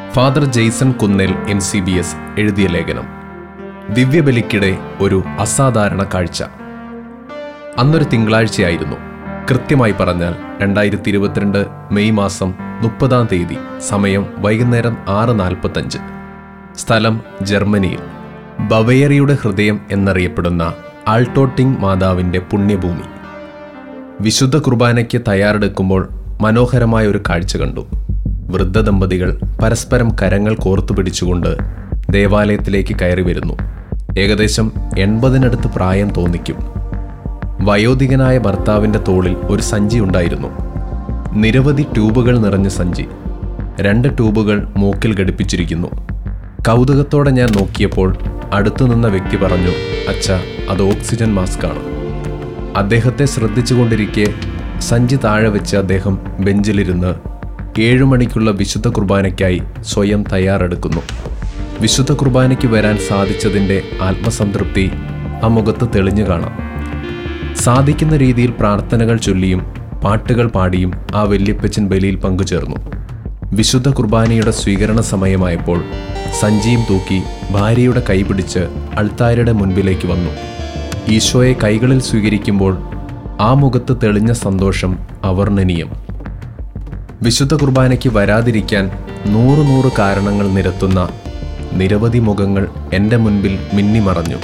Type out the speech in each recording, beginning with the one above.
father Jaison Kunnel M C B S എഴുതിയ ലേഖനം ദിവ്യബലിക്കിടെ ഒരു അസാധാരണ കാഴ്ച അന്നൊരു തിങ്കളാഴ്ചയായിരുന്നു കൃത്യമായി പറഞ്ഞാൽ രണ്ടായിരത്തി ഇരുപത്തിരണ്ട് മെയ് മാസം മുപ്പതാം തീയതി സമയം വൈകുന്നേരം ആറ് നാൽപ്പത്തഞ്ച് സ്ഥലം ജർമ്മനിയിൽ ബവേറിയുടെ ഹൃദയം എന്നറിയപ്പെടുന്ന ആൾട്ടോട്ടിംഗ് മാതാവിൻ്റെ പുണ്യഭൂമി വിശുദ്ധ കുർബാനയ്ക്ക് തയ്യാറെടുക്കുമ്പോൾ മനോഹരമായ ഒരു കാഴ്ച കണ്ടു വൃദ്ധ ദമ്പതികൾ പരസ്പരം കരങ്ങൾ കോർത്തു പിടിച്ചുകൊണ്ട് ദേവാലയത്തിലേക്ക് കയറി വരുന്നു ഏകദേശം എൺപതിനടുത്ത് പ്രായം തോന്നിക്കും വയോധികനായ ഭർത്താവിൻ്റെ തോളിൽ ഒരു സഞ്ചി ഉണ്ടായിരുന്നു നിരവധി ട്യൂബുകൾ നിറഞ്ഞ സഞ്ചി രണ്ട് ട്യൂബുകൾ മൂക്കിൽ ഘടിപ്പിച്ചിരിക്കുന്നു കൗതുകത്തോടെ ഞാൻ നോക്കിയപ്പോൾ അടുത്തു നിന്ന വ്യക്തി പറഞ്ഞു അച്ഛ അത് ഓക്സിജൻ മാസ്കാണ് അദ്ദേഹത്തെ ശ്രദ്ധിച്ചുകൊണ്ടിരിക്കെ സഞ്ചി താഴെ വെച്ച് അദ്ദേഹം ബെഞ്ചിലിരുന്ന് ഏഴു മണിക്കുള്ള വിശുദ്ധ കുർബാനയ്ക്കായി സ്വയം തയ്യാറെടുക്കുന്നു വിശുദ്ധ കുർബാനയ്ക്ക് വരാൻ സാധിച്ചതിൻ്റെ ആത്മസംതൃപ്തി ആ മുഖത്ത് തെളിഞ്ഞു കാണാം സാധിക്കുന്ന രീതിയിൽ പ്രാർത്ഥനകൾ ചൊല്ലിയും പാട്ടുകൾ പാടിയും ആ വല്യപ്പച്ചൻ ബലിയിൽ പങ്കുചേർന്നു വിശുദ്ധ കുർബാനയുടെ സ്വീകരണ സമയമായപ്പോൾ സഞ്ചിയും തൂക്കി ഭാര്യയുടെ കൈപിടിച്ച് അൾത്താരയുടെ മുൻപിലേക്ക് വന്നു ഈശോയെ കൈകളിൽ സ്വീകരിക്കുമ്പോൾ ആ മുഖത്ത് തെളിഞ്ഞ സന്തോഷം അവർണ്ണനീയം വിശുദ്ധ കുർബാനയ്ക്ക് വരാതിരിക്കാൻ നൂറ് നൂറ് കാരണങ്ങൾ നിരത്തുന്ന നിരവധി മുഖങ്ങൾ എൻ്റെ മുൻപിൽ മിന്നിമറഞ്ഞു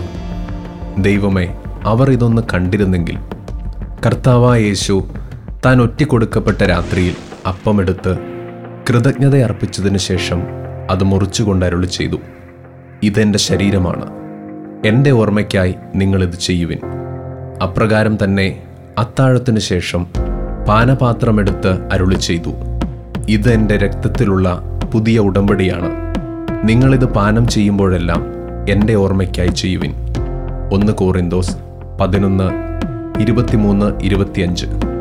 ദൈവമേ അവർ ഇതൊന്ന് കണ്ടിരുന്നെങ്കിൽ കർത്താവായ യേശു താൻ ഒറ്റിക്കൊടുക്കപ്പെട്ട രാത്രിയിൽ അപ്പമെടുത്ത് കൃതജ്ഞത അർപ്പിച്ചതിനു ശേഷം അത് മുറിച്ചുകൊണ്ട് അരുളി ചെയ്തു ഇതെൻ്റെ ശരീരമാണ് എൻ്റെ ഓർമ്മയ്ക്കായി നിങ്ങളിത് ചെയ്യുവിൻ അപ്രകാരം തന്നെ അത്താഴത്തിനു ശേഷം പാനപാത്രമെടുത്ത് അരുളി ചെയ്തു ഇത് എൻ്റെ രക്തത്തിലുള്ള പുതിയ ഉടമ്പടിയാണ് നിങ്ങളിത് പാനം ചെയ്യുമ്പോഴെല്ലാം എൻ്റെ ഓർമ്മയ്ക്കായി ചെയ്യുവിൻ ഒന്ന് കോറിന്തോസ് പതിനൊന്ന് ഇരുപത്തിമൂന്ന് ഇരുപത്തിയഞ്ച്